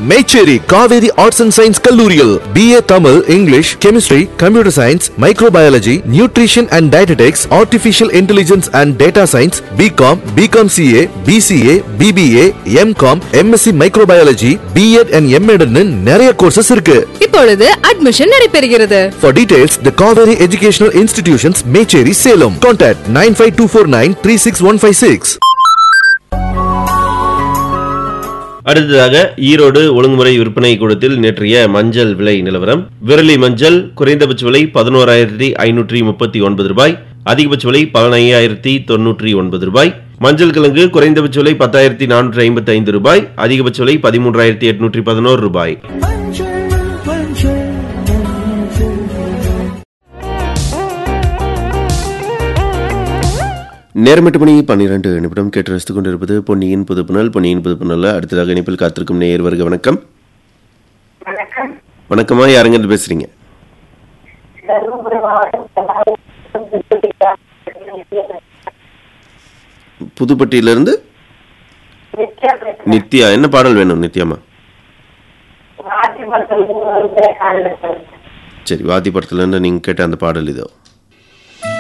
Mecheri Kaveri arts and science கல்லூரியில் BA Tamil English chemistry computer science microbiology nutrition and dietetics artificial intelligence and data science BCom BCom CA BCA BBA MCom MSc microbiology BEd and எம்எட்னு நிறைய courses இருக்கு இப்பொழுது admission நடைபெறுகிறது For details, the Kaveri Educational Institutions, Mecheri, Salem. Contact 95249 அடுத்ததாக ஈரோடு ஒழுங்குமுறை விற்பனை கூடத்தில் நேற்றைய மஞ்சள் விலை நிலவரம் விரலி மஞ்சள் குறைந்தபட்ச விலை பதினோராயிரத்தி ஐநூற்றி முப்பத்தி ஒன்பது ரூபாய் அதிகபட்ச விலை பதினையாயிரத்தி தொன்னூற்றி ஒன்பது ரூபாய் மஞ்சள் கிழங்கு குறைந்தபட்ச விலை பத்தாயிரத்தி நானூற்றி ஐம்பத்தி ஐந்து ரூபாய் அதிகபட்ச விலை பதிமூன்றாயிரத்தி எட்நூற்றி பதினோரு ரூபாய் நேரம் எட்டு மணி பன்னிரண்டு நிமிடம் கேட்டு ரசித்துக் கொண்டிருப்பது பொன்னியின் புது புனல் பொன்னியின் புது புனல்ல அடுத்ததாக இணைப்பில் காத்திருக்கும் நேயர் வருக வணக்கம் வணக்கம் வணக்கமா யாருங்க இருந்து பேசுறீங்க தருமபுரி மாவட்டம் புதுப்பட்டியிலிருந்து நித்யா பேசுறேன். நித்யா என்ன பாடல் வேணும் நித்யாமா ஆட்சி படத்துல இருந்து வந்து காலையில சொல்றேன். சரி வாதி படத்துல இருந்து நீங்க கேட்ட அந்த பாடல் இதோ